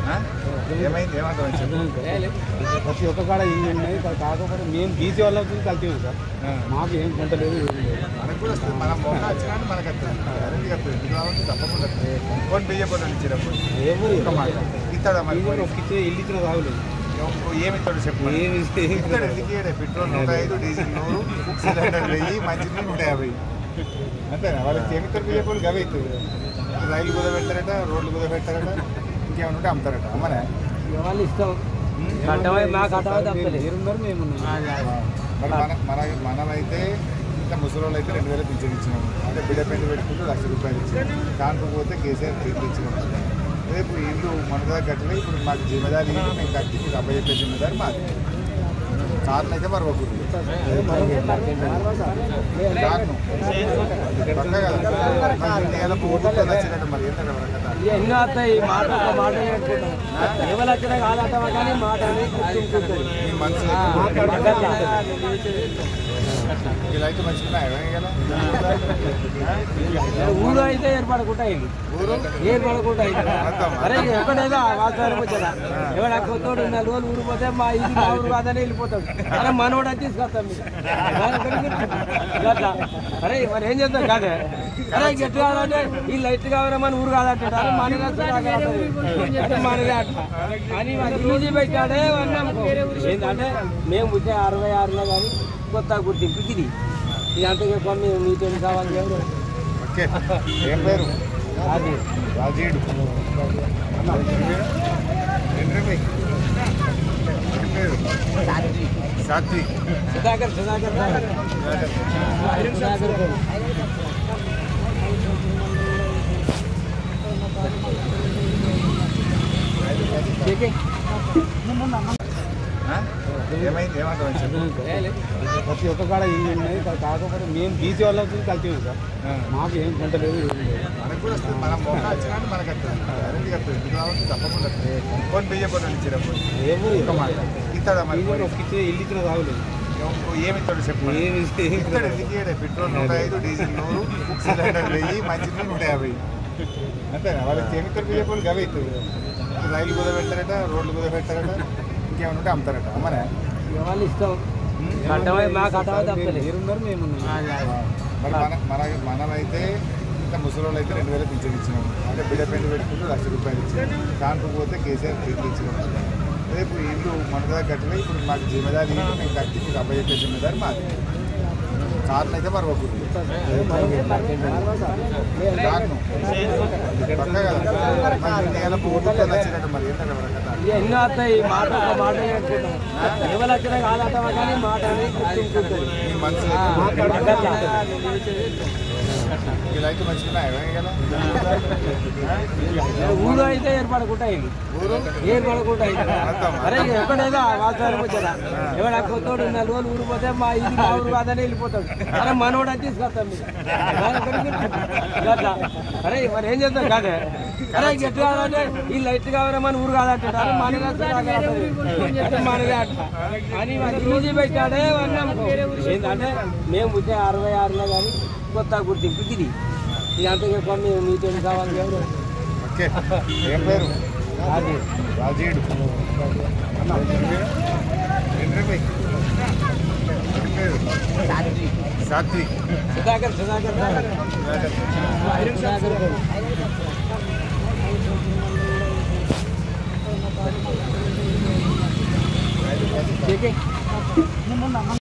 ఆ? ఏమైంది ఏమంటావు చెప్పు ప్రతి ఒక్క కాడ ఇవి ఉన్నాయి కా- కాకపోతే మేము బీసీ వాళ్ళకి కలిసి సార్ ఆ. మాకు ఏం కొంత లేదు ఏం లేదు. మనకు కూడా వస్తుంది మనం మొన్న వచ్చినా మనకు వస్తుంది గ్యారెంటీ వస్తుంది ఇది కాబట్టి తప్పకుండా వస్తుంది ఫోన్ బియ్య పొన్ను ఇచ్చినప్పుడు ఎవరు ఒక మాట ఇస్తాడా మరి ఇది కూడా ఒక ఇచ్చిన ఇల్లు ఇచ్చిన రావులేదు ఏమి ఇస్తాడు చెప్పు మరి. ఏమి ఇస్తాడు ఎందుకు ఇయ్యడే? పెట్రోల్ నూట ఐదు డీజిల్ నూరు సిలిండర్ వెయ్యి మంచినీళ్ళు నూట యాభై అంతేనా వాళ్ళకి ఏమిస్తారు బియ్య పొన్ను గవే అవుతుంది రైలు కుదబెడతారట రోడ్లు కుదబెడతారట ఇంకేమైనా ఉంటే అమ్ముతారట అమ్మనే వాళ్ళు ఇష్టం కట్టమై మాకు కట్టమై తప్పలేదు. మీరున్నారు మేము మరి మన మన మనమైతే ఇంకా ముసలి అయితే రెండు వేల పింఛన్ ఇచ్చినాము అంటే బిడ్డ పెళ్లి పెట్టుకుంటూ లక్ష రూపాయలు ఇచ్చినాము కాకపోతే కేసీఆర్ ఫ్రీకి ఇచ్చినాము రేపు ఇల్లు మన దగ్గర కట్టలే ఇప్పుడు మాకు జిమ్మదారి ఇల్లు మేము కట్టి మీకు అబ్బాయి జిమ్మదారి మాది కార్లు అయితే మరి ఒకరు కార్ను పక్క కదా మరి ఇండియాలో పోటీ నచ్చినట్టు మరి ఏంటంటే మన కథ ఎన్నో వస్తాయి మాట ఒక మాట నేర్చుకుంటాం ఎవరు వచ్చినా కాదంటావా కానీ మాట అనేది గుర్తుంటుంది మీ మనసులో ఇలా అయితే మంచిగా ఊరు అయితే ఏర్పడకుండా అయింది ఊరు ఏర్పడకుండా అయింది మొత్తం. అరే ఎక్కడేదో వాస్తవానికి వచ్చాడా ఎవడ కొత్తోడు నాలుగు రోజులు ఊరిపోతే మా ఇది మా ఊరు కాదని వెళ్ళిపోతాడు అరే మనోడు అని తీసుకొస్తాం మీరు అట్లా అరే మరి ఏం చేద్దాం కాదే అరే గట్టి కావాలంటే ఈ లైట్ కావాలా మన ఊరు కాదంటే అరే మనగా అంటే మనగా అట్లా అని మరి ఈజీ పెట్టాడే అన్నాం ఏంటంటే మేము పుట్టే అరవై ఆరులో కానీ కొత్త గుర్తింపు ఇది ఇది అంతే ఎక్కువ మేము మీతో కావాలి ఎవరు ఓకే ఏం పేరు అది రాజీడు ఏంటి ఏం పేరు Satvik Sudhakar Sudhakar sir. Sudhakar sir. Okay. ఆ? ఏమైంది ఏమంటావు చెప్పు ప్రతి ఒక్క కాడ ఇవి ఉన్నాయి కా- కాకపోతే మేము బీసీ వాళ్ళకి కలిసి సార్ ఆ. మాకు ఏం కొంత లేదు ఏం లేదు. మనకు కూడా వస్తుంది మనం మొన్న వచ్చినా మనకు వస్తుంది గ్యారెంటీ వస్తుంది ఇది కాబట్టి తప్పకుండా వస్తుంది ఫోన్ బియ్య పొన్ను ఇచ్చినప్పుడు ఎవరు ఒక మాట ఇస్తాడా మరి ఇది కూడా ఒక ఇచ్చిన ఇల్లు ఇచ్చిన రావులేదు ఏమి ఇస్తాడు చెప్పు మరి. ఏమి ఇస్తాడు ఎందుకు ఇయ్యడే? పెట్రోల్ నూట ఐదు డీజిల్ నూరు సిలిండర్ వెయ్యి మంచినీళ్ళు నూట యాభై అంతేనా వాళ్ళకి ఏమిస్తారు బియ్య పొన్ను గవే అవుతుంది రైలు కుదబెడతారట రోడ్లు కుదబెడతారట ఇంకేమైనా ఉంటే అమ్ముతారట అమ్మనే వాళ్ళు ఇష్టం కట్టమై మా కట్టమై తప్పలేదు మీరున్నారు మేము మరి మన మన మనమైతే ఇంకా ముసలి అయితే రెండు వేల పింఛన్ ఇచ్చినాము అంటే బిడ్డ పెళ్లి పెట్టుకుంటూ లక్ష రూపాయలు ఇచ్చినాము కాకపోతే కేసీఆర్ ఫ్రీకి ఇచ్చినాము రేపు ఇల్లు మన దగ్గర కట్టలే ఇప్పుడు మాకు జిమ్మదారి ఇల్లు మేము కట్టి మీకు అబ్బాయి జిమ్మదారి మాది కార్లు అయితే మరి ఒకరు కార్ను పక్క కదా మరి ఇండియాలో పోటీ నచ్చినట్టు మరి ఏంటంటే మన కథ ఎన్నో వస్తాయి మాట ఒక మాట నేర్చుకుంటాం ఎవరు వచ్చినా కాదంటావా కానీ మాట అనేది గుర్తుంటుంది మీ మనసులో ఇలా అయితే మంచిగా ఊరు అయితే ఏర్పడకుండా అయింది ఊరు ఏర్పడకుండా అయింది మొత్తం. అరే ఎక్కడేదో వాస్తవానికి వచ్చాడా ఎవడ కొత్తోడు నాలుగు రోజులు ఊరిపోతే మా ఇది మా ఊరు కాదని వెళ్ళిపోతాడు అరే మనోడు అని తీసుకొస్తాం మీరు అట్లా అరే మరి ఏం చేద్దాం కాదే అరే గట్టి కావాలంటే ఈ లైట్ కావాలా మన ఊరు కాదంటే అరే మనగా అంటే మనగా అట్లా అని మరి ఈజీ పెట్టాడే అన్నాం ఏంటంటే మేము పుట్టే అరవై ఆరులో కానీ కొత్త గుర్తింపు ఇది ఇది అంతే ఎక్కువ మేము మీతో కావాలి ఎవరు ఓకే ఏం పేరు అది రాజీడు ఏంటి ఏం పేరు Satvik Sudhakar Sudhakar sir. Sudhakar sir. Okay.